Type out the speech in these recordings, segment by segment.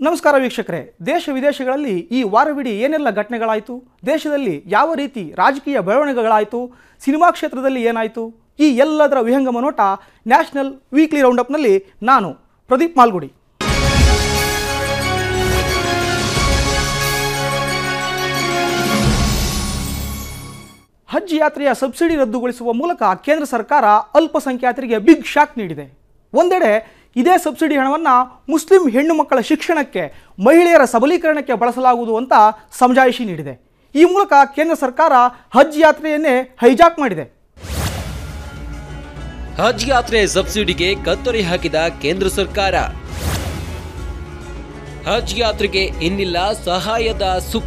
ನಮಸ್ಕಾರ ವೀಕ್ಷಕರೇ ದೇಶ ವಿದೇಶಗಳಲ್ಲಿ ಈ ವಾರವಿಡೀ ಏನೆಲ್ಲ ಘಟನೆಗಳಾಯಿತು ದೇಶದಲ್ಲಿ ಯಾವ ರೀತಿ ರಾಜಕೀಯ ಬೆಳವಣಿಗೆಗಳಾಯಿತು ಸಿನಿಮಾ ಕ್ಷೇತ್ರದಲ್ಲಿ ಏನಾಯಿತು ಈ ಎಲ್ಲದರ ವಿಹಂಗಮ ನೋಟ ನ್ಯಾಷನಲ್ ವೀಕ್ಲಿ ರೌಂಡಪ್ನಲ್ಲಿ ನಾನು ಪ್ರದೀಪ್ ಮಾಲ್ಗುಡಿ ಹಜ್ ಯಾತ್ರೆಯ ಸಬ್ಸಿಡಿ ರದ್ದುಗೊಳಿಸುವ ಮೂಲಕ ಕೇಂದ್ರ ಸರ್ಕಾರ ಅಲ್ಪಸಂಖ್ಯಾತರಿಗೆ ಬಿಗ್ ಶಾಕ್ ನೀಡಿದೆ ಒಂದೆಡೆ ಇದೇ ಸಬ್ಸಿಡಿ ಹಣವನ್ನು ಮುಸ್ಲಿಂ ಹೆಣ್ಣು ಮಕ್ಕಳ ಶಿಕ್ಷಣಕ್ಕೆ ಮಹಿಳೆಯರ ಸಬಲೀಕರಣಕ್ಕೆ ಬಳಸಲಾಗುವುದು ಅಂತ ಸಮಜಾಯಿಷಿ ನೀಡಿದೆ ಈ ಮೂಲಕ ಕೇಂದ್ರ ಸರ್ಕಾರ ಹಜ್ ಯಾತ್ರೆಯನ್ನೇ ಹೈಜಾಕ್ ಮಾಡಿದೆ ಹಜ್ ಯಾತ್ರೆ ಸಬ್ಸಿಡಿಗೆ ಕತ್ತರಿ ಹಾಕಿದ ಕೇಂದ್ರ ಸರ್ಕಾರ ಹಜ್ ಯಾತ್ರೆಗೆ ಇನ್ನಿಲ್ಲ ಸಹಾಯದ ಸುಖ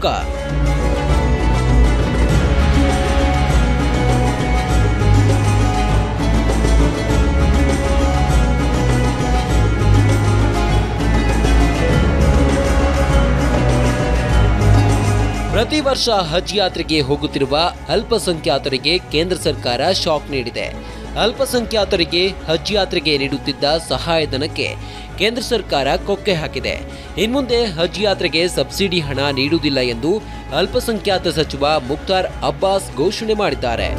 ಪ್ರತಿ ವರ್ಷ ಹಜ್ ಯಾತ್ರೆಗೆ ಹೋಗುತ್ತಿರುವ ಅಲ್ಪಸಂಖ್ಯಾತರಿಗೆ ಕೇಂದ್ರ ಸರ್ಕಾರ ಶಾಕ್ ನೀಡಿದೆ ಅಲ್ಪಸಂಖ್ಯಾತರಿಗೆ ಹಜ್ ಯಾತ್ರೆಗೆ ನೀಡುತ್ತಿದ್ದ ಸಹಾಯಧನಕ್ಕೆ ಕೇಂದ್ರ ಸರ್ಕಾರ ಕೊಕ್ಕೆ ಹಾಕಿದೆ ಇನ್ಮುಂದೆ ಹಜ್ ಯಾತ್ರೆಗೆ ಸಬ್ಸಿಡಿ ಹಣ ನೀಡುವುದಿಲ್ಲ ಎಂದು ಅಲ್ಪಸಂಖ್ಯಾತ ಸಚಿವ ಮುಕ್ತಾರ್ ಅಬ್ಬಾಸ್ ಘೋಷಣೆ ಮಾಡಿದ್ದಾರೆ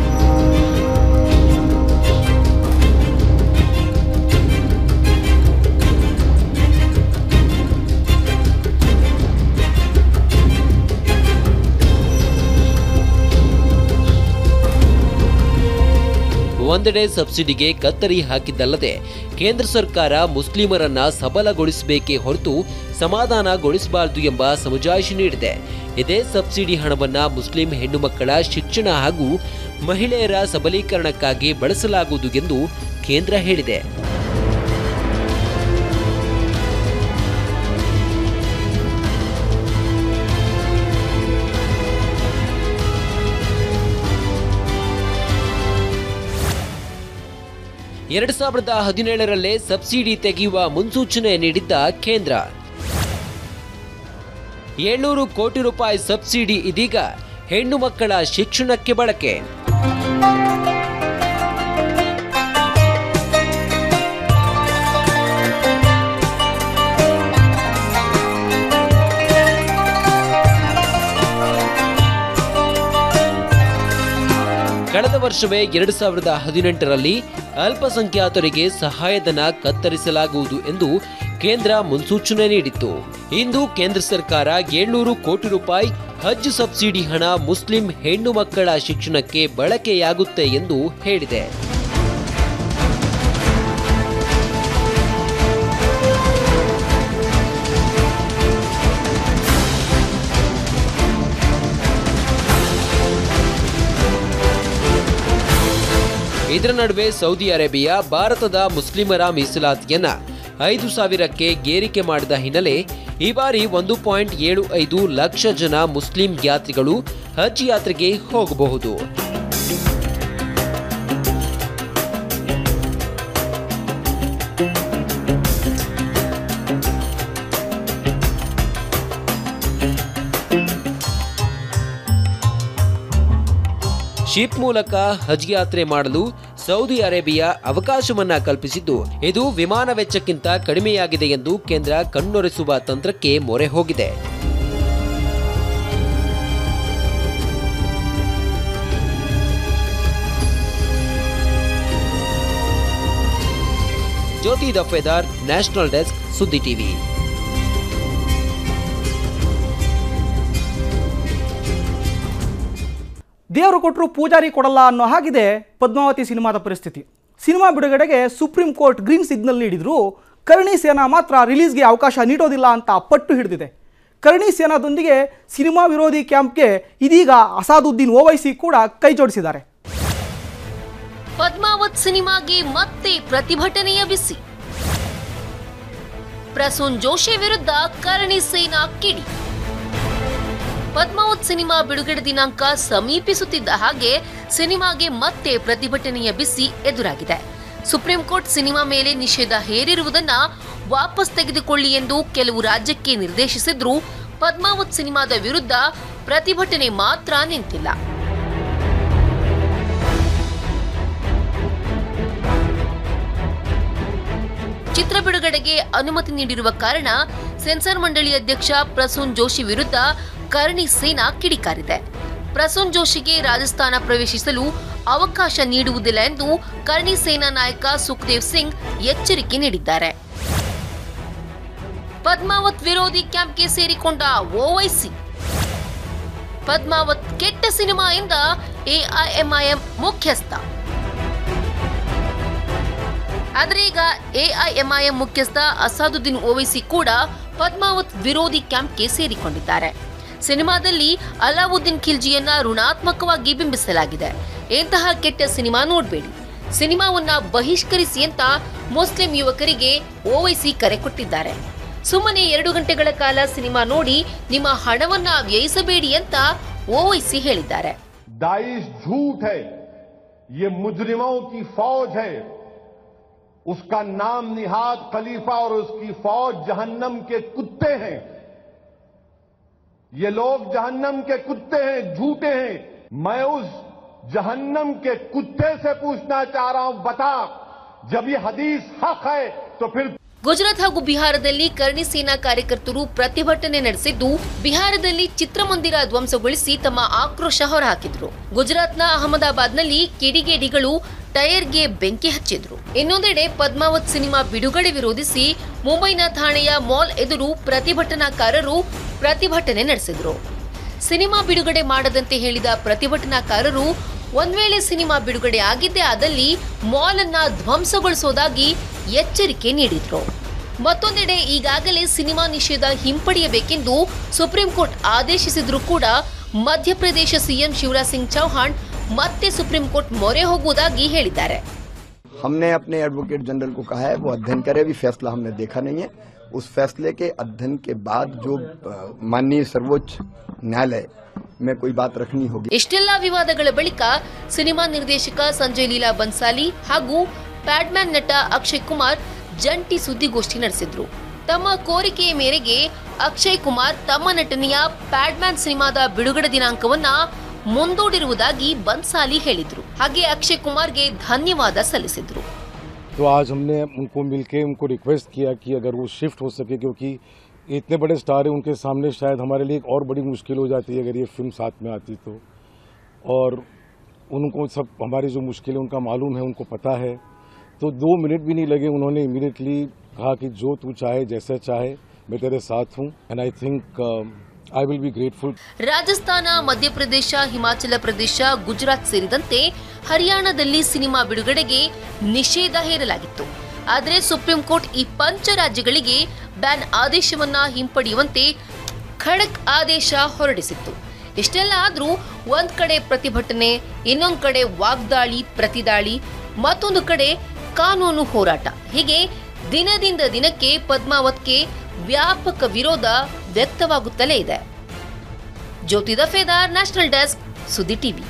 ಒಂದೆಡೆ ಸಬ್ಸಿಡಿಗೆ ಕತ್ತರಿ ಹಾಕಿದ್ದಲ್ಲದೆ ಕೇಂದ್ರ ಸರ್ಕಾರ ಮುಸ್ಲಿಮರನ್ನ ಸಬಲಗೊಳಿಸಬೇಕೇ ಹೊರತು ಸಮಾಧಾನಗೊಳಿಸಬಾರದು ಎಂಬ ಸಮಜಾಯಿಷಿ ನೀಡಿದೆ ಇದೇ ಸಬ್ಸಿಡಿ ಹಣವನ್ನ ಮುಸ್ಲಿಂ ಹೆಣ್ಣು ಮಕ್ಕಳ ಶಿಕ್ಷಣ ಹಾಗೂ ಮಹಿಳೆಯರ ಸಬಲೀಕರಣಕ್ಕಾಗಿ ಬಳಸಲಾಗುವುದು ಎಂದು ಕೇಂದ್ರ ಹೇಳಿದೆ ಎರಡು ಸಾವಿರದ ಹದಿನೇಳರಲ್ಲೇ ಸಬ್ಸಿಡಿ ತೆಗೆಯುವ ಮುನ್ಸೂಚನೆ ನೀಡಿದ್ದ ಕೇಂದ್ರ ಏಳ್ನೂರು ಕೋಟಿ ರೂಪಾಯಿ ಸಬ್ಸಿಡಿ ಇದೀಗ ಹೆಣ್ಣು ಮಕ್ಕಳ ಶಿಕ್ಷಣಕ್ಕೆ ಬಳಕೆ ಕಳೆದ ವರ್ಷವೇ ಎರಡು ಸಾವಿರದ ಹದಿನೆಂಟರಲ್ಲಿ ಅಲ್ಪಸಂಖ್ಯಾತರಿಗೆ ಸಹಾಯಧನ ಕತ್ತರಿಸಲಾಗುವುದು ಎಂದು ಕೇಂದ್ರ ಮುನ್ಸೂಚನೆ ನೀಡಿತ್ತು ಇಂದು ಕೇಂದ್ರ ಸರ್ಕಾರ ಏಳ್ನೂರು ಕೋಟಿ ರೂಪಾಯಿ ಹಜ್ ಸಬ್ಸಿಡಿ ಹಣ ಮುಸ್ಲಿಂ ಹೆಣ್ಣು ಮಕ್ಕಳ ಶಿಕ್ಷಣಕ್ಕೆ ಬಳಕೆಯಾಗುತ್ತೆ ಎಂದು ಹೇಳಿದೆ ಇದರ ನಡುವೆ ಸೌದಿ ಅರೇಬಿಯಾ ಭಾರತದ ಮುಸ್ಲಿಮರ ಮೀಸಲಾತಿಯನ್ನ ಐದು ಸಾವಿರಕ್ಕೆ ಏರಿಕೆ ಮಾಡಿದ ಹಿನ್ನೆಲೆ ಈ ಬಾರಿ ಒಂದು ಪಾಯಿಂಟ್ ಏಳು ಐದು ಲಕ್ಷ ಜನ ಮುಸ್ಲಿಂ ಯಾತ್ರಿಗಳು ಹಜ್ ಯಾತ್ರೆಗೆ ಹೋಗಬಹುದು ಶಿಪ್ ಮೂಲಕ ಹಜ್ ಯಾತ್ರೆ ಮಾಡಲು ಸೌದಿ ಅರೇಬಿಯಾ ಅವಕಾಶವನ್ನ ಕಲ್ಪಿಸಿದ್ದು ಇದು ವಿಮಾನ ವೆಚ್ಚಕ್ಕಿಂತ ಕಡಿಮೆಯಾಗಿದೆ ಎಂದು ಕೇಂದ್ರ ಕಣ್ಣೊರೆಸುವ ತಂತ್ರಕ್ಕೆ ಮೊರೆ ಹೋಗಿದೆ Jyothi Dafedar national desk Suddi TV ದೇವರು ಕೊಟ್ಟರು ಪೂಜಾರಿ ಕೊಡಲ್ಲ ಅನ್ನೋ ಹಾಗಿದೆ ಪದ್ಮಾವತಿ ಸಿನಿಮಾದ ಪರಿಸ್ಥಿತಿ ಸಿನಿಮಾ ಬಿಡುಗಡೆಗೆ ಸುಪ್ರೀಂ ಕೋರ್ಟ್ ಗ್ರೀನ್ ಸಿಗ್ನಲ್ ನೀಡಿದ್ರು ಕರ್ಣಿ ಸೇನಾ ಮಾತ್ರ ರಿಲೀಸ್ಗೆ ಅವಕಾಶ ನೀಡೋದಿಲ್ಲ ಅಂತ ಪಟ್ಟು ಹಿಡಿದಿದೆ ಕರ್ಣಿ ಸೇನಾದೊಂದಿಗೆ ಸಿನಿಮಾ ವಿರೋಧಿ ಕ್ಯಾಂಪ್ಗೆ ಇದೀಗ ಅಸಾದುದ್ದೀನ್ ಓವೈಸಿ ಕೂಡ ಕೈ ಜೋಡಿಸಿದ್ದಾರೆ ಪದ್ಮಾವತ್ ಸಿನಿಮಾಗೆ ಮತ್ತೆ ಪ್ರತಿಭಟನೆಯ ಬಿಸಿ ಪ್ರಸೂನ್ ಜೋಶಿ ವಿರುದ್ಧ ಕರಣಿ ಸೇನಾ ಕಿಡಿ ಪದ್ಮಾವತ್ ಸಿನಿಮಾ ಬಿಡುಗಡೆ ದಿನಾಂಕ ಸಮೀಪಿಸುತ್ತಿದ್ದ ಹಾಗೆ ಸಿನಿಮಾಗೆ ಮತ್ತೆ ಪ್ರತಿಭಟನೆಯ ಬಿಸಿ ಎದುರಾಗಿದೆ ಸುಪ್ರೀಂ ಕೋರ್ಟ್ ಸಿನಿಮಾ ಮೇಲೆ ನಿಷೇಧ ಹೇರಿರುವುದನ್ನ ವಾಪಸ್ ತೆಗೆದುಕೊಳ್ಳಿ ಎಂದು ಕೆಲವು ರಾಜ್ಯಕ್ಕೆ ನಿರ್ದೇಶಿಸಿದ್ರೂ ಪದ್ಮಾವತ್ ಸಿನಿಮಾದ ವಿರುದ್ಧ ಪ್ರತಿಭಟನೆ ಮಾತ್ರ ನಿಂತಿಲ್ಲ ಚಿತ್ರ ಬಿಡುಗಡೆಗೆ ಅನುಮತಿ ನೀಡಿರುವ ಕಾರಣ ಸೆನ್ಸಾರ್ ಮಂಡಳಿ ಅಧ್ಯಕ್ಷ ಪ್ರಸೂನ್ ಜೋಶಿ ವಿರುದ್ಧ ಕರ್ಣಿ ಸೇನಾ ಕಿಡಿಕಾರಿದೆ ಪ್ರಸೂನ್ ಜೋಶಿಗೆ ರಾಜಸ್ಥಾನ ಪ್ರವೇಶಿಸಲು ಅವಕಾಶ ನೀಡುವುದಿಲ್ಲ ಎಂದು ಕರ್ಣಿ ಸೇನಾ ನಾಯಕ ಸುಖದೇವ್ ಸಿಂಗ್ ಎಚ್ಚರಿಕೆ ನೀಡಿದ್ದಾರೆ ಪದ್ಮಾವತ್ ವಿರೋಧಿ ಕ್ಯಾಂಪ್ಗೆ ಸೇರಿಕೊಂಡ ಓವೈಸಿ ಪದ್ಮಾವತ್ ಕೆಟ್ಟ ಸಿನಿಮಾ ಎಂದ ಎಐಎಂಐಎಂ ಮುಖ್ಯಸ್ಥ ಆದ್ರೆ ಈಗ ಎಐಎಂಐಎಂ ಮುಖ್ಯಸ್ಥ ಅಸಾದುದ್ದೀನ್ ಓವೈಸಿ ಕೂಡ ಪದ್ಮಾವತ್ ವಿರೋಧಿ ಕ್ಯಾಂಪ್ಗೆ ಸೇರಿಕೊಂಡಿದ್ದಾರೆ ಸಿನಿಮಾದಲ್ಲಿ ಅಲಾವುದ್ದೀನ್ ಖಿಲ್ಜಿಯನ್ನ ಋಣಾತ್ಮಕವಾಗಿ ಬಿಂಬಿಸಲಾಗಿದೆ ಇಂತಹ ಕೆಟ್ಟ ಸಿನಿಮಾ ನೋಡಬೇಡಿ ಸಿನಿಮಾವನ್ನ ಬಹಿಷ್ಕರಿಸಿ ಅಂತ ಮುಸ್ಲಿಂ ಯುವಕರಿಗೆ ಓವೈಸಿ ಕರೆ ಕೊಟ್ಟಿದ್ದಾರೆ ಸುಮ್ಮನೆ ಎರಡು ಗಂಟೆಗಳ ಕಾಲ ಸಿನಿಮಾ ನೋಡಿ ನಿಮ್ಮ ಹಣವನ್ನ ವ್ಯಯಿಸಬೇಡಿ ಅಂತ ಓವೈಸಿ ಹೇಳಿದ್ದಾರೆ दाइश झूठ है ये मुजरिमों की फौज है उसका नाम निहाद खलीफा और उसकी फौज जहन्नम के कुत्ते हैं ये लोग जहन्नम के कुत्ते हैं झूठे हैं मैं उस जहन्नम के कुत्ते से पूछना चाह रहा हूं बता जब ये हदीस हक है तो फिर ಗುಜರಾತ್ ಹಾಗೂ ಬಿಹಾರದಲ್ಲಿ ಕರ್ಣಿ ಸೇನಾ ಕಾರ್ಯಕರ್ತರು ಪ್ರತಿಭಟನೆ ನಡೆಸಿದ್ದು ಬಿಹಾರದಲ್ಲಿ ಚಿತ್ರಮಂದಿರ ಧ್ವಂಸಗೊಳಿಸಿ ತಮ್ಮ ಆಕ್ರೋಶ ಹೊರಹಾಕಿದ್ರು ಗುಜರಾತ್ನ ಅಹಮದಾಬಾದ್ನಲ್ಲಿ ಕಿಡಿಗೇಡಿಗಳು ಟೈರ್ಗೆ ಬೆಂಕಿ ಹಚ್ಚಿದ್ರು ಇನ್ನೊಂದೆಡೆ ಪದ್ಮಾವತ್ ಸಿನಿಮಾ ಬಿಡುಗಡೆ ವಿರೋಧಿಸಿ ಮುಂಬೈನ ಠಾಣೆಯ ಮಾಲ್ ಎದುರು ಪ್ರತಿಭಟನಾಕಾರರು ಪ್ರತಿಭಟನೆ ನಡೆಸಿದ್ರು ಸಿನಿಮಾ ಬಿಡುಗಡೆ ಮಾಡದಂತೆ ಹೇಳಿದ ಪ್ರತಿಭಟನಾಕಾರರು ಒಂದ್ ವೇಳೆ ಸಿನಿಮಾ ಬಿಡುಗಡೆ ಆಗಿದ್ದೇ ಆದಲ್ಲಿ ಮಾಲ್ ಅನ್ನ ಧ್ವಂಸಗೊಳಿಸೋದಾಗಿ ಎಚ್ಚರಿಕೆ ನೀಡಿದ್ರು ಮತ್ತೊಂದೆಡೆ ಈಗಾಗಲೇ ಸಿನಿಮಾ ನಿಷೇಧ ಹಿಂಪಡೆಯಬೇಕೆಂದು ಸುಪ್ರೀಂ ಕೋರ್ಟ್ ಆದೇಶಿಸಿದ್ರೂ ಕೂಡ ಮಧ್ಯಪ್ರದೇಶ ಸಿಎಂ ಶಿವರಾಜ್ ಸಿಂಗ್ ಚೌಹಾಣ್ ಮತ್ತೆ ಸುಪ್ರೀಂ ಕೋರ್ಟ್ ಮೊರೆ ಹೋಗುವುದಾಗಿ ಹೇಳಿದ್ದಾರೆ हमने अपने एडवोकेट जनरल को कहा है वो अध्ययन करे अभी फैसला हमने देखा नहीं है उस फैसले के अध्ययन के बाद जो अ, माननीय सर्वोच्च न्यायालय में कोई बात रखनी होगी ಇಷ್ಟೆಲ್ಲ ವಿವಾದಗಳ ಬಳಿಕ ಸಿನಿಮಾ ನಿರ್ದೇಶಕ ಸಂಜಯ್ ಲೀಲಾ ಬನ್ಸಾಲಿ ಹಾಗೂ ಪ್ಯಾಡ್ಮ್ಯಾನ್ ನಟ ಅಕ್ಷಯ್ ಕುಮಾರ್ ಜಂಟಿ ಸುದ್ದಿಗೋಷ್ಠಿ ನಡೆಸಿದ್ರು ತಮ್ಮ ಕೋರಿಕೆಯ ಮೇರೆಗೆ ಅಕ್ಷಯ್ ಕುಮಾರ್ ತಮ್ಮ ನಟನೆಯ ಪ್ಯಾಡ್ಮ್ಯಾನ್ ಸಿನಿಮಾದ ಬಿಡುಗಡೆ ದಿನಾಂಕವನ್ನ ಮುಂದೂಡಿರುವುದಾಗಿ ಬನ್ಸಾಲಿ ಹೇಳಿದ್ರು ಹಾಗೆ ಅಕ್ಷಯ್ ಕುಮಾರ್ಗೆ ಧನ್ಯವಾದ ಸಲ್ಲಿಸಿದ್ರು तो आज हमने उनको मिलके उनको रिक्वेस्ट किया कि अगर वो शिफ्ट हो सके क्योंकि इतने बड़े स्टार हैं उनके सामने शायद हमारे लिए एक और बड़ी मुश्किल हो जाती है अगर ये फिल्म साथ में आती तो और उनको सब हमारी जो मुश्किल है उनका मालूम है उनको पता है तो दो मिनट भी नहीं लगे उन्होंने इमीडिएटली कहा कि जो तू चाहे जैसा चाहे मैं तेरे साथ हूँ and I think I will be grateful Rajasthan Madhya Pradesh Himachal Pradesh Gujarat ಸೇರಿದಂತೆ ಹರಿಯಾಣದಲ್ಲಿ ಸಿನಿಮಾ ಬಿಡುಗಡೆಗೆ ನಿಷೇಧ ಹೇರಲಾಗಿತ್ತು ಆದರೆ ಸುಪ್ರೀಂ ಕೋರ್ಟ್ ಈ ಪಂಚ ರಾಜ್ಯಗಳಿಗೆ ಬ್ಯಾನ್ ಆದೇಶವನ್ನ ಹಿಂಪಡೆಯುವಂತೆ ಖಡಕ್ ಆದೇಶ ಹೊರಡಿಸಿತ್ತು ಇಷ್ಟೆಲ್ಲ ಆದ್ರೂ ಒಂದ್ ಕಡೆ ಪ್ರತಿಭಟನೆ ಇನ್ನೊಂದ್ ಕಡೆ ವಾಗ್ದಾಳಿ ಪ್ರತಿದಾಳಿ ಮತ್ತೊಂದು ಕಡೆ ಕಾನೂನು ಹೋರಾಟ ಹೀಗೆ ದಿನದಿಂದ ದಿನಕ್ಕೆ ಪದ್ಮಾವತ್ಗೆ ವ್ಯಾಪಕ ವಿರೋಧ ವ್ಯಕ್ತವಾಗುತ್ತಲೇ ಇದೆ Jyothi Dafedar national desk Suddi TV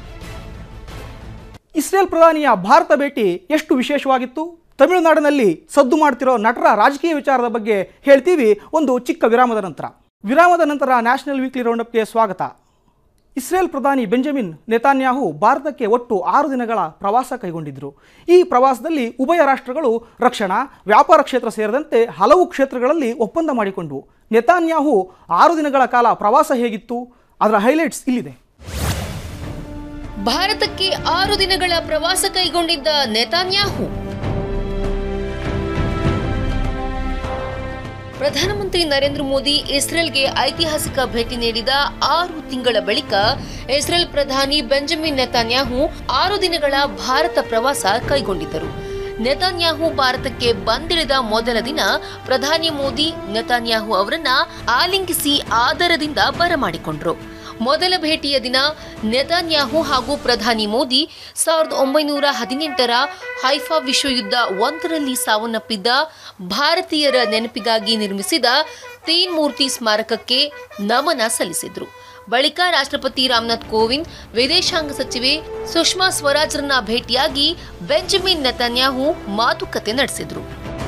Israel ಪ್ರಧಾನಿಯ ಭಾರತ ಭೇಟಿ ಎಷ್ಟು ವಿಶೇಷವಾಗಿತ್ತು ತಮಿಳುನಾಡಿನಲ್ಲಿ ಸದ್ದು ಮಾಡ್ತಿರೋ ನಟರ ರಾಜಕೀಯ ವಿಚಾರದ ಬಗ್ಗೆ ಹೇಳ್ತೀವಿ ಒಂದು ಚಿಕ್ಕ ವಿರಾಮದ ನಂತರ ವಿರಾಮದ ನಂತರ ನ್ಯಾಷನಲ್ ವೀಕ್ಲಿ ರೌಂಡಪ್ಗೆ ಸ್ವಾಗತ ಇಸ್ರೇಲ್ ಪ್ರಧಾನಿ ಬೆಂಜಮಿನ್ ನೆತಾನ್ಯಾಹು ಭಾರತಕ್ಕೆ ಒಟ್ಟು ಆರು ದಿನಗಳ ಪ್ರವಾಸ ಕೈಗೊಂಡಿದ್ದರು ಈ ಪ್ರವಾಸದಲ್ಲಿ ಉಭಯ ರಾಷ್ಟ್ರಗಳು ರಕ್ಷಣಾ ವ್ಯಾಪಾರ ಕ್ಷೇತ್ರ ಸೇರಿದಂತೆ ಹಲವು ಕ್ಷೇತ್ರಗಳಲ್ಲಿ ಒಪ್ಪಂದ ಮಾಡಿಕೊಂಡವು ನೆತಾನ್ಯಾಹು ಆರು ದಿನಗಳ ಕಾಲ ಪ್ರವಾಸ ಹೇಗಿತ್ತು ಅದರ ಹೈಲೈಟ್ಸ್ ಇಲ್ಲಿದೆ ಭಾರತಕ್ಕೆ ಆರು ದಿನಗಳ ಪ್ರವಾಸ ಕೈಗೊಂಡಿದ್ದ ನೆತಾನ್ಯಾಹು ಪ್ರಧಾನಮಂತ್ರಿ ನರೇಂದ್ರ ಮೋದಿ ಇಸ್ರೇಲ್ಗೆ ಐತಿಹಾಸಿಕ ಭೇಟಿ ನೀಡಿದ ಆರು ತಿಂಗಳ ಬಳಿಕ ಇಸ್ರೇಲ್ ಪ್ರಧಾನಿ ಬೆಂಜಮಿನ್ ನೆತಾನ್ಯಾಹು ಆರು ದಿನಗಳ ಭಾರತ ಪ್ರವಾಸ ಕೈಗೊಂಡಿದ್ದರು ನೆತಾನ್ಯಾಹು ಭಾರತಕ್ಕೆ ಬಂದಿಳಿದ ಮೊದಲ ದಿನ ಪ್ರಧಾನಿ ಮೋದಿ ನೆತಾನ್ಯಾಹು ಅವರನ್ನ ಆಲಿಂಗಿಸಿ ಆದರದಿಂದ ಬರಮಾಡಿಕೊಂಡ್ರು ಮೊದಲ ಭೇಟಿಯ ದಿನ ನೆತಾನ್ಯಾಹು ಹಾಗೂ ಪ್ರಧಾನಿ ಮೋದಿ ಸಾವಿರದ ಒಂಬೈನೂರ ಹದಿನೆಂಟರ ಹೈಫಾ ವಿಶ್ವಯುದ್ಧ ಒಂದರಲ್ಲಿ ಸಾವನ್ನಪ್ಪಿದ್ದ ಭಾರತೀಯರ ನೆನಪಿಗಾಗಿ ನಿರ್ಮಿಸಿದ ತೀನ್ ಮೂರ್ತಿ ಸ್ಮಾರಕಕ್ಕೆ ನಮನ ಸಲ್ಲಿಸಿದ್ರು ಬಳಿಕ ರಾಷ್ಟ್ರಪತಿ ರಾಮನಾಥ್ ಕೋವಿಂದ್ ವಿದೇಶಾಂಗ ಸಚಿವೆ ಸುಷ್ಮಾ ಸ್ವರಾಜ್ರನ್ನ ಭೇಟಿಯಾಗಿ ಬೆಂಜಮಿನ್ ನೆತಾನ್ಯಾಹು ಮಾತುಕತೆ ನಡೆಸಿದ್ರು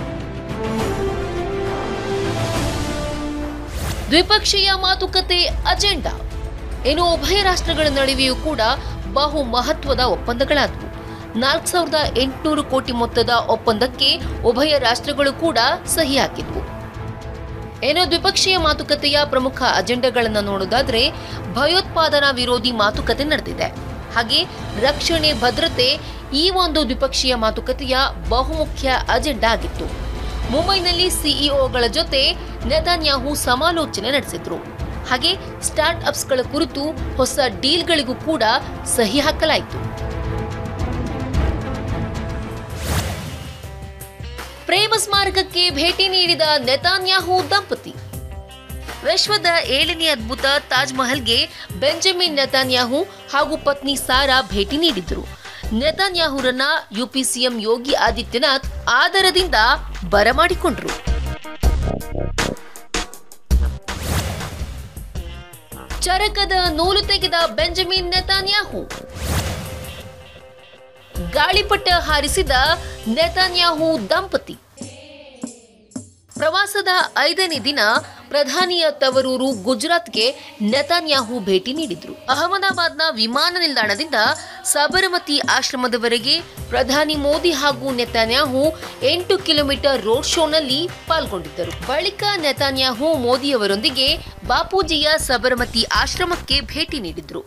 ದ್ವಿಪಕ್ಷೀಯ ಮಾತುಕತೆ ಅಜೆಂಡಾ ಇನ್ನು ಉಭಯ ರಾಷ್ಟ್ರಗಳ ನಡುವೆಯೂ ಕೂಡ ಬಹು ಮಹತ್ವದ ಒಪ್ಪಂದಗಳಾದವು ನಾಲ್ಕು ಸಾವಿರದ ಎಂಟುನೂರು ಕೋಟಿ ಮೊತ್ತದ ಒಪ್ಪಂದಕ್ಕೆ ಉಭಯ ರಾಷ್ಟ್ರಗಳು ಕೂಡ ಸಹಿ ಹಾಕಿದ್ವು ಏನೋ ದ್ವಿಪಕ್ಷೀಯ ಮಾತುಕತೆಯ ಪ್ರಮುಖ ಅಜೆಂಡಾಗಳನ್ನು ನೋಡೋದಾದ್ರೆ ಭಯೋತ್ಪಾದನಾ ವಿರೋಧಿ ಮಾತುಕತೆ ನಡೆದಿದೆ ಹಾಗೆ ರಕ್ಷಣೆ ಭದ್ರತೆ ಈ ಒಂದು ದ್ವಿಪಕ್ಷೀಯ ಮಾತುಕತೆಯ ಬಹುಮುಖ್ಯ ಅಜೆಂಡಾ ಆಗಿತ್ತು ಮುಂಬೈನಲ್ಲಿ ಸಿಇಒಗಳ ಜೊತೆ ನೆತಾನ್ಯಾಹು ಸಮಾಲೋಚನೆ ನಡೆಸಿದ್ರು ಹಾಗೆ ಸ್ಟಾರ್ಟ್ ಅಪ್ಸ್ಗಳ ಕುರಿತು ಹೊಸ ಡೀಲ್ಗಳಿಗೂ ಕೂಡ ಸಹಿ ಹಾಕಲಾಯಿತು ಪ್ರೇಮ ಸ್ಮಾರಕಕ್ಕೆ ಭೇಟಿ ನೀಡಿದ ನೆತಾನ್ಯಾಹು ದಂಪತಿ ವಿಶ್ವದ ಏಳನೇ ಅದ್ಭುತ ತಾಜ್ ಮಹಲ್ಗೆ ಬೆಂಜಮಿನ್ ನೆತಾನ್ಯಾಹು ಹಾಗೂ ಪತ್ನಿ ಸಾರಾ ಭೇಟಿ ನೀಡಿದ್ರು ನೆತಾನ್ಯಾಹುರನ್ನ ಯುಪಿ ಸಿಎಂ ಯೋಗಿ ಆದಿತ್ಯನಾಥ್ ಆದರದಿಂದ ಬರಮಾಡಿಕೊಂಡ್ರು ಚರಕದ ನೂಲು ತೆಗೆದ ಬೆಂಜಮಿನ್ ನೆತಾನ್ಯಾಹು ಗಾಳಿಪಟ ಹಾರಿಸಿದ ನೆತಾನ್ಯಾಹು ದಂಪತಿ ಪ್ರವಾಸದ ಐದನೇ ದಿನ ಪ್ರಧಾನಿಯ ತವರೂರು ಗುಜರಾತ್ಗೆ ನೆತಾನ್ಯಾಹು ಭೇಟಿ ನೀಡಿದ್ರು ಅಹಮದಾಬಾದ್ನ ವಿಮಾನ ನಿಲ್ದಾಣದಿಂದ ಸಬರಮತಿ ಆಶ್ರಮದವರೆಗೆ ಪ್ರಧಾನಿ ಮೋದಿ ಹಾಗೂ ನೆತಾನ್ಯಾಹು ಎಂಟು ಕಿಲೋಮೀಟರ್ ರೋಡ್ ಶೋನಲ್ಲಿ ಪಾಲ್ಗೊಂಡಿದ್ದರು ಬಳಿಕ ನೆತಾನ್ಯಾಹು ಮೋದಿಯವರೊಂದಿಗೆ ಬಾಪೂಜಿಯ ಸಬರಮತಿ ಆಶ್ರಮಕ್ಕೆ ಭೇಟಿ ನೀಡಿದ್ರು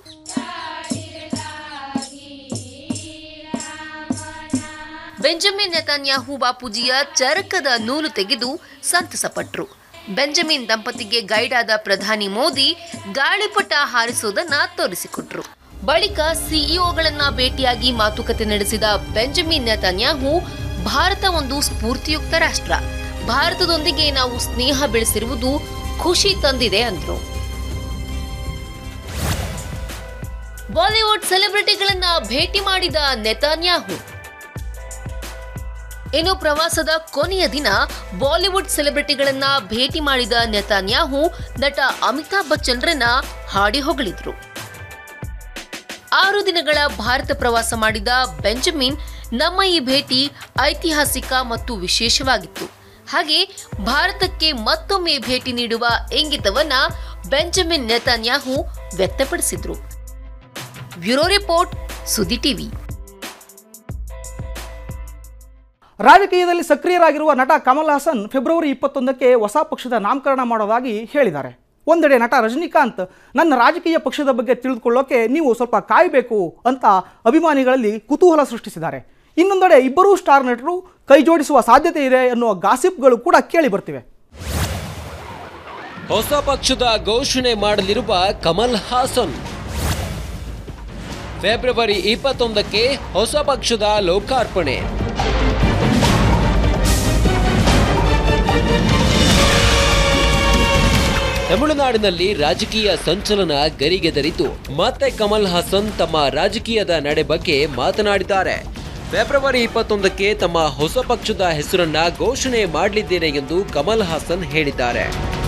ಬೆಂಜಮಿನ್ ನೆತಾನ್ಯಾಹು ಬಾಪೂಜಿಯ ಚರಕದ ನೂಲು ತೆಗೆದು ಸಂತಸಪಟ್ರು ಬೆಂಜಮಿನ್ ದಂಪತಿಗೆ ಗೈಡ್ ಆದ ಪ್ರಧಾನಿ ಮೋದಿ ಗಾಳಿಪಟ ಹಾರಿಸುವುದನ್ನ ತೋರಿಸಿಕೊಟ್ರು ಬಳಿಕ ಸಿಇಒಗಳನ್ನ ಭೇಟಿಯಾಗಿ ಮಾತುಕತೆ ನಡೆಸಿದ ಬೆಂಜಮಿನ್ ನೆತಾನ್ಯಾಹು ಭಾರತ ಒಂದು ಸ್ಫೂರ್ತಿಯುಕ್ತ ರಾಷ್ಟ್ರ ಭಾರತದೊಂದಿಗೆ ನಾವು ಸ್ನೇಹ ಬೆಳೆಸಿರುವುದು ಖುಷಿ ತಂದಿದೆ ಅಂದ್ರು ಬಾಲಿವುಡ್ ಸೆಲೆಬ್ರಿಟಿಗಳನ್ನ ಭೇಟಿ ಮಾಡಿದ ನೆತಾನ್ಯಾಹು ಇನ್ನು ಪ್ರವಾಸದ ಕೊನೆಯ ದಿನ ಬಾಲಿವುಡ್ ಸೆಲೆಬ್ರಿಟಿಗಳನ್ನ ಭೇಟಿ ಮಾಡಿದ ನೆತಾನ್ಯಾಹು ನಟ ಅಮಿತಾಬ್ ಬಚ್ಚನ್ರನ್ನ ಹಾಡಿ ಹೊಗಳಿದ್ರು ಆರು ದಿನಗಳ ಭಾರತ ಪ್ರವಾಸ ಮಾಡಿದ ಬೆಂಜಮಿನ್ ನಮ್ಮ ಈ ಭೇಟಿ ಐತಿಹಾಸಿಕ ಮತ್ತು ವಿಶೇಷವಾಗಿತ್ತು ಹಾಗೆ ಭಾರತಕ್ಕೆ ಮತ್ತೊಮ್ಮೆ ಭೇಟಿ ನೀಡುವ ಇಂಗಿತವನ್ನ ಬೆಂಜಮಿನ್ ನೆತಾನ್ಯಾಹು ವ್ಯಕ್ತಪಡಿಸಿದ್ರು ಬ್ಯೂರೋ ರಿಪೋರ್ಟ್ ಸುದ್ದಿ ಟಿವಿ ರಾಜಕೀಯದಲ್ಲಿ ಸಕ್ರಿಯರಾಗಿರುವ ನಟ ಕಮಲ್ ಹಾಸನ್ ಫೆಬ್ರವರಿ ಇಪ್ಪತ್ತೊಂದಕ್ಕೆ ಹೊಸ ಪಕ್ಷದ ನಾಮಕರಣ ಮಾಡೋದಾಗಿ ಹೇಳಿದ್ದಾರೆ ಒಂದೆಡೆ ನಟ ರಜನಿಕಾಂತ್ ನನ್ನ ರಾಜಕೀಯ ಪಕ್ಷದ ಬಗ್ಗೆ ತಿಳಿದುಕೊಳ್ಳೋಕೆ ನೀವು ಸ್ವಲ್ಪ ಕಾಯಬೇಕು ಅಂತ ಅಭಿಮಾನಿಗಳಲ್ಲಿ ಕುತೂಹಲ ಸೃಷ್ಟಿಸಿದ್ದಾರೆ ಇನ್ನೊಂದೆಡೆ ಇಬ್ಬರೂ ಸ್ಟಾರ್ ನಟರು ಕೈ ಜೋಡಿಸುವ ಸಾಧ್ಯತೆ ಇದೆ ಎನ್ನುವ ಗಾಸಿಪ್ಗಳು ಕೂಡ ಕೇಳಿ ಬರ್ತಿವೆ ಹೊಸ ಪಕ್ಷದ ಘೋಷಣೆ ಮಾಡಲಿರುವ ಕಮಲ್ ಹಾಸನ್ ಫೆಬ್ರವರಿ ಇಪ್ಪತ್ತೊಂದಕ್ಕೆ ಹೊಸ ಪಕ್ಷದ ಲೋಕಾರ್ಪಣೆ ತಮಿಳುನಾಡಿನಲ್ಲಿ ರಾಜಕೀಯ ಸಂಚಲನ ಗರಿಗೆದರಿತು ಮತ್ತೆ ಕಮಲ್ ಹಾಸನ್ ತಮ್ಮ ರಾಜಕೀಯದ ನಡೆ ಬಗ್ಗೆ ಮಾತನಾಡಿದ್ದಾರೆ ಫೆಬ್ರವರಿ ಇಪ್ಪತ್ತೊಂದಕ್ಕೆ ತಮ್ಮ ಹೊಸ ಪಕ್ಷದ ಹೆಸರನ್ನ ಘೋಷಣೆ ಮಾಡಲಿದ್ದೇನೆ ಎಂದು ಕಮಲ್ ಹಾಸನ್ ಹೇಳಿದ್ದಾರೆ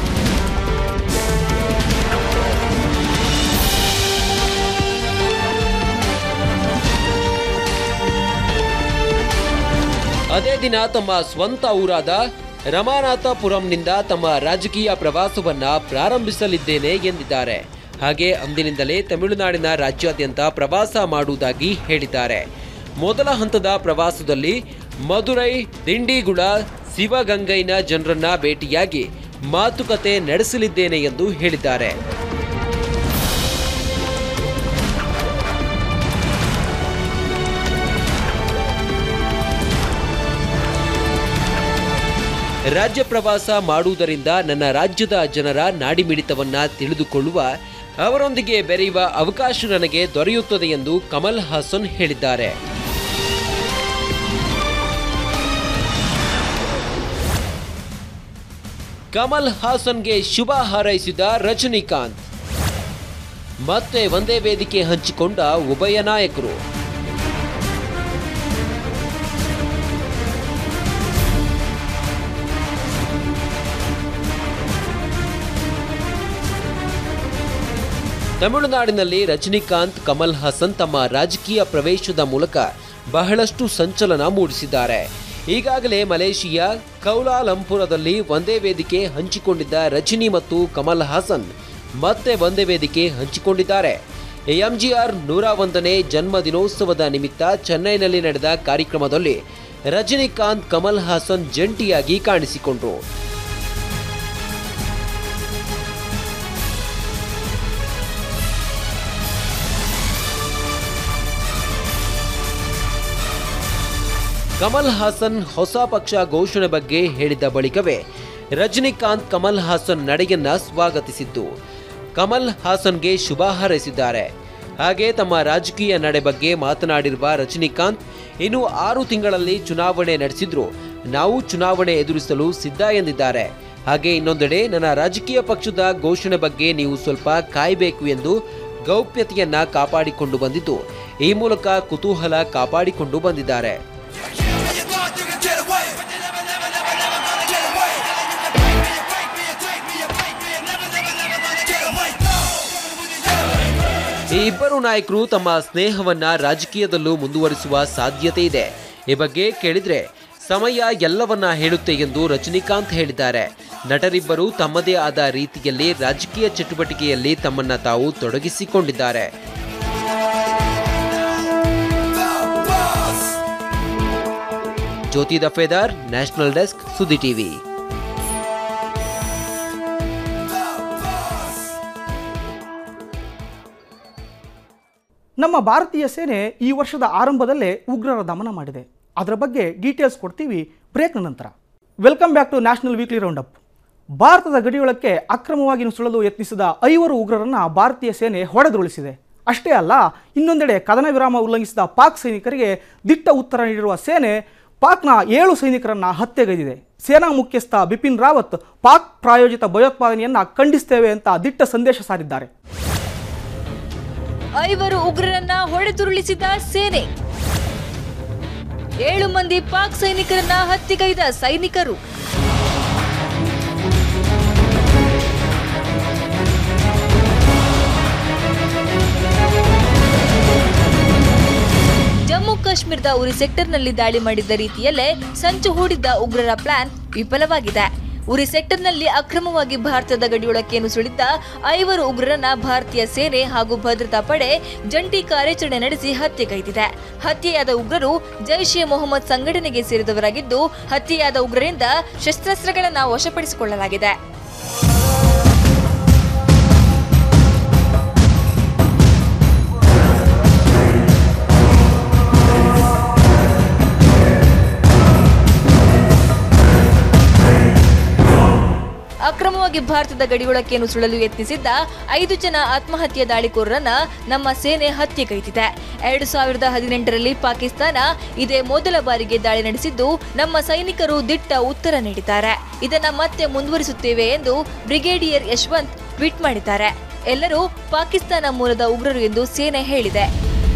ಅದೇ ದಿನ ತಮ್ಮ ಸ್ವಂತ ಊರಾದ ರಮಾನಾಥಪುರಂನಿಂದ ತಮ್ಮ ರಾಜಕೀಯ ಪ್ರವಾಸವನ್ನ ಪ್ರಾರಂಭಿಸಲಿದ್ದೇನೆ ಎಂದಿದ್ದಾರೆ ಹಾಗೆ ಅಂದಿನಿಂದಲೇ ತಮಿಳುನಾಡಿನ ರಾಜ್ಯಾದ್ಯಂತ ಪ್ರವಾಸ ಮಾಡುವುದಾಗಿ ಹೇಳಿದ್ದಾರೆ ಮೊದಲ ಹಂತದ ಪ್ರವಾಸದಲ್ಲಿ ಮದುರೈ ದಿಂಡಿಗುಳ ಶಿವಗಂಗೈನ ಜನರನ್ನ ಭೇಟಿಯಾಗಿ ಮಾತುಕತೆ ನಡೆಸಲಿದ್ದೇನೆ ಎಂದು ಹೇಳಿದ್ದಾರೆ ರಾಜ್ಯ ಪ್ರವಾಸ ಮಾಡುವುದರಿಂದ ನನ್ನ ರಾಜ್ಯದ ಜನರ ನಾಡಿಮಿಡಿತವನ್ನ ತಿಳಿದುಕೊಳ್ಳುವ ಅವರೊಂದಿಗೆ ಬೆರೆಯುವ ಅವಕಾಶ ನನಗೆ ದೊರೆಯುತ್ತದೆ ಎಂದು ಕಮಲ್ ಹಾಸನ್ ಹೇಳಿದ್ದಾರೆ ಕಮಲ್ ಹಾಸನ್ಗೆ ಶುಭ ಹಾರೈಸಿದ ರಜನಿಕಾಂತ್ ಮತ್ತೆ ಒಂದೇ ವೇದಿಕೆ ಹಂಚಿಕೊಂಡ ಉಭಯ ನಾಯಕರು ತಮಿಳುನಾಡಿನಲ್ಲಿ ರಜನಿಕಾಂತ್ ಕಮಲ್ ಹಾಸನ್ ತಮ್ಮ ರಾಜಕೀಯ ಪ್ರವೇಶದ ಮೂಲಕ ಬಹಳಷ್ಟು ಸಂಚಲನ ಮೂಡಿಸಿದ್ದಾರೆ ಈಗಾಗಲೇ ಮಲೇಷಿಯಾ ಕೌಲಾಲಂಪುರದಲ್ಲಿ ಒಂದೇ ವೇದಿಕೆ ಹಂಚಿಕೊಂಡಿದ್ದ ರಜನಿ ಮತ್ತು ಕಮಲ್ ಹಾಸನ್ ಮತ್ತೆ ಒಂದೇ ವೇದಿಕೆ ಹಂಚಿಕೊಂಡಿದ್ದಾರೆ ಎಂಜಿಆರ್ ನೂರ ಒಂದನೇ ಜನ್ಮ ದಿನೋತ್ಸವದ ನಿಮಿತ್ತ ಚೆನ್ನೈನಲ್ಲಿ ನಡೆದ ಕಾರ್ಯಕ್ರಮದಲ್ಲಿ ರಜನಿಕಾಂತ್ ಕಮಲ್ ಹಾಸನ್ ಜಂಟಿಯಾಗಿ ಕಾಣಿಸಿಕೊಂಡರು ಕಮಲ್ ಹಾಸನ್ ಹೊಸ ಪಕ್ಷ ಘೋಷಣೆ ಬಗ್ಗೆ ಹೇಳಿದ ಬಳಿಕವೇ ರಜನಿಕಾಂತ್ ಕಮಲ್ ಹಾಸನ್ ನಡೆಯನ್ನ ಸ್ವಾಗತಿಸಿದ್ದು ಕಮಲ್ ಹಾಸನ್ಗೆ ಶುಭ ಹಾರೈಸಿದ್ದಾರೆ ಹಾಗೆ ತಮ್ಮ ರಾಜಕೀಯ ನಡೆ ಬಗ್ಗೆ ಮಾತನಾಡಿರುವ ರಜನಿಕಾಂತ್ ಇನ್ನು ಆರು ತಿಂಗಳಲ್ಲಿ ಚುನಾವಣೆ ನಡೆಸಿದ್ರು ನಾವು ಚುನಾವಣೆ ಎದುರಿಸಲು ಸಿದ್ಧ ಎಂದಿದ್ದಾರೆ ಹಾಗೆ ಇನ್ನೊಂದೆಡೆ ನನ್ನ ರಾಜಕೀಯ ಪಕ್ಷದ ಘೋಷಣೆ ಬಗ್ಗೆ ನೀವು ಸ್ವಲ್ಪ ಕಾಯಬೇಕು ಎಂದು ಗೌಪ್ಯತೆಯನ್ನ ಕಾಪಾಡಿಕೊಂಡು ಬಂದಿದ್ದು ಈ ಮೂಲಕ ಕುತೂಹಲ ಕಾಪಾಡಿಕೊಂಡು ಬಂದಿದ್ದಾರೆ ಈ ಇಬ್ಬರು ನಾಯಕರು ತಮ್ಮ ಸ್ನೇಹವನ್ನ ರಾಜಕೀಯದಲ್ಲೂ ಮುಂದುವರಿಸುವ ಸಾಧ್ಯತೆ ಇದೆ ಈ ಬಗ್ಗೆ ಕೇಳಿದ್ರೆ ಸಮಯ ಎಲ್ಲವನ್ನ ಹೇಳುತ್ತೆ ಎಂದು ರಜನಿಕಾಂತ್ ಹೇಳಿದ್ದಾರೆ ನಟರಿಬ್ಬರು ತಮ್ಮದೇ ಆದ ರೀತಿಯಲ್ಲಿ ರಾಜಕೀಯ ಚಟುವಟಿಕೆಯಲ್ಲಿ ತಮ್ಮನ್ನ ತಾವು ತೊಡಗಿಸಿಕೊಂಡಿದ್ದಾರೆ Jyothi Dafedar national desk Suddi TV ನಮ್ಮ ಭಾರತೀಯ ಸೇನೆ ಈ ವರ್ಷದ ಆರಂಭದಲ್ಲೇ ಉಗ್ರರ ದಮನ ಮಾಡಿದೆ ಅದರ ಬಗ್ಗೆ ಡೀಟೇಲ್ಸ್ ಕೊಡ್ತೀವಿ ಬ್ರೇಕ್ನ ನಂತರ welcome back to national weekly round up ಭಾರತದ ಗಡಿಯೊಳಕ್ಕೆ ಅಕ್ರಮವಾಗಿ ನುಸುಳಲು ಯತ್ನಿಸಿದ ಐವರು ಉಗ್ರರನ್ನ ಭಾರತೀಯ ಸೇನೆ ಹೊಡೆದುರುಳಿಸಿದೆ ಅಷ್ಟೇ ಅಲ್ಲ ಇನ್ನೊಂದೆಡೆ ಕದನ ವಿರಾಮ ಉಲ್ಲಂಘಿಸಿದ ಪಾಕ್ ಸೈನಿಕರಿಗೆ ದಿಟ್ಟ ಉತ್ತರ ನೀಡಿರುವ ಸೇನೆ ಪಾಕ್ನ ಏಳು ಸೈನಿಕರನ್ನ ಹತ್ಯೆಗೈದಿದೆ ಸೇನಾ ಮುಖ್ಯಸ್ಥ ಬಿಪಿನ್ ರಾವತ್ ಪಾಕ್ ಪ್ರಾಯೋಜಿತ ಭಯೋತ್ಪಾದನೆಯನ್ನ ಖಂಡಿಸ್ತೇವೆ ಅಂತ ದಿಟ್ಟ ಸಂದೇಶ ಸಾರಿದ್ದಾರೆ ಐವರು ಉಗ್ರರನ್ನ ಹೊಡೆದುರುಳಿಸಿದ ಸೇನೆ ಏಳು ಮಂದಿ ಪಾಕ್ ಸೈನಿಕರನ್ನ ಹತ್ಯೆಗೈದ ಸೈನಿಕರು ಜಮ್ಮು ಕಾಶ್ಮೀರದ ಉರಿ ಸೆಕ್ಟರ್ನಲ್ಲಿ ದಾಳಿ ಮಾಡಿದ್ದ ರೀತಿಯಲ್ಲೇ ಸಂಚು ಹೂಡಿದ್ದ ಉಗ್ರರ ಪ್ಲಾನ್ ವಿಫಲವಾಗಿದೆ ಉರಿ ಸೆಕ್ಟರ್ನಲ್ಲಿ ಅಕ್ರಮವಾಗಿ ಭಾರತದ ಗಡಿಯೊಳಕ್ಕೆ ನುಸುಳಿದ್ದ ಐವರು ಉಗ್ರರನ್ನ ಭಾರತೀಯ ಸೇನೆ ಹಾಗೂ ಭದ್ರತಾ ಪಡೆ ಜಂಟಿ ಕಾರ್ಯಾಚರಣೆ ನಡೆಸಿ ಹತ್ಯೆಗೈದಿದೆ ಹತ್ಯೆಯಾದ ಉಗ್ರರು ಜೈಷ್ ಎ ಮೊಹಮ್ಮದ್ ಸಂಘಟನೆಗೆ ಸೇರಿದವರಾಗಿದ್ದು ಹತ್ಯೆಯಾದ ಉಗ್ರರಿಂದ ಶಸ್ತ್ರಾಸ್ತ್ರಗಳನ್ನು ವಶಪಡಿಸಿಕೊಳ್ಳಲಾಗಿದೆ ಅಕ್ರಮವಾಗಿ ಭಾರತದ ಗಡಿಯೊಳಕ್ಕೆ ನುಸುಳಲು ಯತ್ನಿಸಿದ್ದ ಐದು ಜನ ಆತ್ಮಹತ್ಯೆ ದಾಳಿಕೋರರನ್ನ ನಮ್ಮ ಸೇನೆ ಹತ್ಯೆಗೈದಿದೆ ಎರಡು ಸಾವಿರದ ಹದಿನೆಂಟರಲ್ಲಿ ಪಾಕಿಸ್ತಾನ ಇದೇ ಮೊದಲ ಬಾರಿಗೆ ದಾಳಿ ನಡೆಸಿದ್ದು ನಮ್ಮ ಸೈನಿಕರು ದಿಟ್ಟ ಉತ್ತರ ನೀಡಿದ್ದಾರೆ ಇದನ್ನ ಮತ್ತೆ ಮುಂದುವರಿಸುತ್ತೇವೆ ಎಂದು ಬ್ರಿಗೇಡಿಯರ್ ಯಶವಂತ್ ಟ್ವೀಟ್ ಮಾಡಿದ್ದಾರೆ ಎಲ್ಲರೂ ಪಾಕಿಸ್ತಾನ ಮೂಲದ ಉಗ್ರರು ಎಂದು ಸೇನೆ ಹೇಳಿದೆ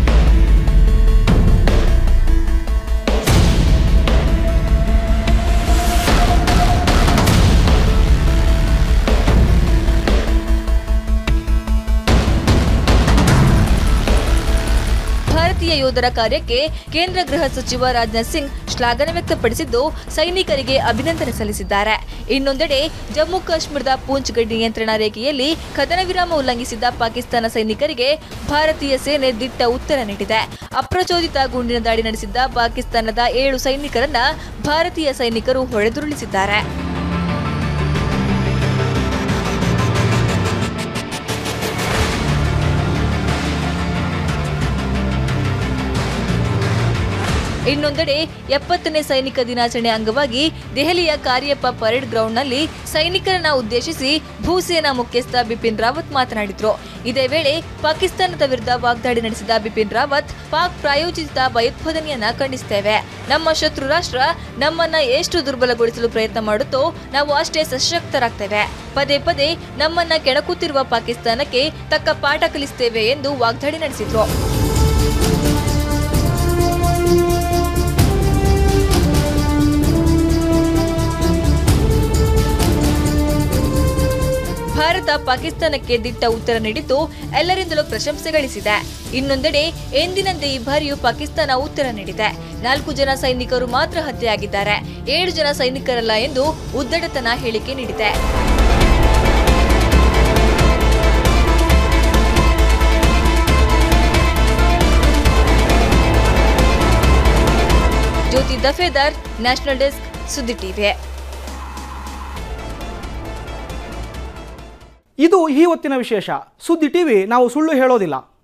ಭಾರತೀಯ ಯೋಧರ ಕಾರ್ಯಕ್ಕೆ ಕೇಂದ್ರ ಗೃಹ ಸಚಿವ ರಾಜನಾಥ್ ಸಿಂಗ್ ಶ್ಲಾಘನೆ ವ್ಯಕ್ತಪಡಿಸಿದ್ದು ಸೈನಿಕರಿಗೆ ಅಭಿನಂದನೆ ಸಲ್ಲಿಸಿದ್ದಾರೆ ಇನ್ನೊಂದೆಡೆ ಜಮ್ಮು ಕಾಶ್ಮೀರದ ಪೂಂಚ್ ಗಡಿ ನಿಯಂತ್ರಣ ರೇಖೆಯಲ್ಲಿ ಕದನ ವಿರಾಮ ಉಲ್ಲಂಘಿಸಿದ್ದ ಪಾಕಿಸ್ತಾನ ಸೈನಿಕರಿಗೆ ಭಾರತೀಯ ಸೇನೆ ದಿಟ್ಟ ಉತ್ತರ ನೀಡಿದೆ ಅಪ್ರಚೋದಿತ ಗುಂಡಿನ ದಾಳಿ ನಡೆಸಿದ್ದ ಪಾಕಿಸ್ತಾನದ ಏಳು ಸೈನಿಕರನ್ನ ಭಾರತೀಯ ಸೈನಿಕರು ಹೊಡೆದುರುಳಿಸಿದ್ದಾರೆ ಇನ್ನೊಂದೆಡೆ ಎಪ್ಪತ್ತನೇ ಸೈನಿಕ ದಿನಾಚರಣೆ ಅಂಗವಾಗಿ ದೆಹಲಿಯ ಕಾರ್ಯಪ್ಪ ಪರೇಡ್ ಗ್ರೌಂಡ್ನಲ್ಲಿ ಸೈನಿಕರನ್ನ ಉದ್ದೇಶಿಸಿ ಭೂಸೇನಾ ಮುಖ್ಯಸ್ಥ ಬಿಪಿನ್ ರಾವತ್ ಮಾತನಾಡಿದ್ರು ಇದೇ ವೇಳೆ ಪಾಕಿಸ್ತಾನದ ವಿರುದ್ಧ ವಾಗ್ದಾಳಿ ನಡೆಸಿದ ಬಿಪಿನ್ ರಾವತ್ ಪಾಕ್ ಪ್ರಾಯೋಜಿತ ಭಯೋತ್ಪಾದನೆಯನ್ನ ಖಂಡಿಸ್ತೇವೆ ನಮ್ಮ ಶತ್ರು ರಾಷ್ಟ್ರ ನಮ್ಮನ್ನ ಎಷ್ಟು ದುರ್ಬಲಗೊಳಿಸಲು ಪ್ರಯತ್ನ ಮಾಡುತ್ತೋ ನಾವು ಅಷ್ಟೇ ಸಶಕ್ತರಾಗ್ತೇವೆ ಪದೇ ಪದೇ ನಮ್ಮನ್ನ ಕೆಣಕುತ್ತಿರುವ ಪಾಕಿಸ್ತಾನಕ್ಕೆ ತಕ್ಕ ಪಾಠ ಕಲಿಸ್ತೇವೆ ಎಂದು ವಾಗ್ದಾಳಿ ನಡೆಸಿದ್ರು ಭಾರತ ಪಾಕಿಸ್ತಾನಕ್ಕೆ ದಿಟ್ಟ ಉತ್ತರ ನೀಡಿದ್ದು ಎಲ್ಲರಿಂದಲೂ ಪ್ರಶಂಸೆ ಗಳಿಸಿದೆ ಇನ್ನೊಂದೆಡೆ ಎಂದಿನಂತೆ ಈ ಬಾರಿಯೂ ಪಾಕಿಸ್ತಾನ ಉತ್ತರ ನೀಡಿದೆ ನಾಲ್ಕು ಜನ ಸೈನಿಕರು ಮಾತ್ರ ಹತ್ಯೆಯಾಗಿದ್ದಾರೆ ಏಳು ಜನ ಸೈನಿಕರಲ್ಲ ಎಂದು ಉದ್ದಟತನ ಹೇಳಿಕೆ ನೀಡಿದೆ Jyothi Dafedar national desk Suddi TV ಇದು ಈ ಹೊತ್ತಿನ ವಿಶೇಷ ಸುದ್ದಿ ಟಿವಿ ನಾವು ಸುಳ್ಳು ಹೇಳೋದಿಲ್ಲ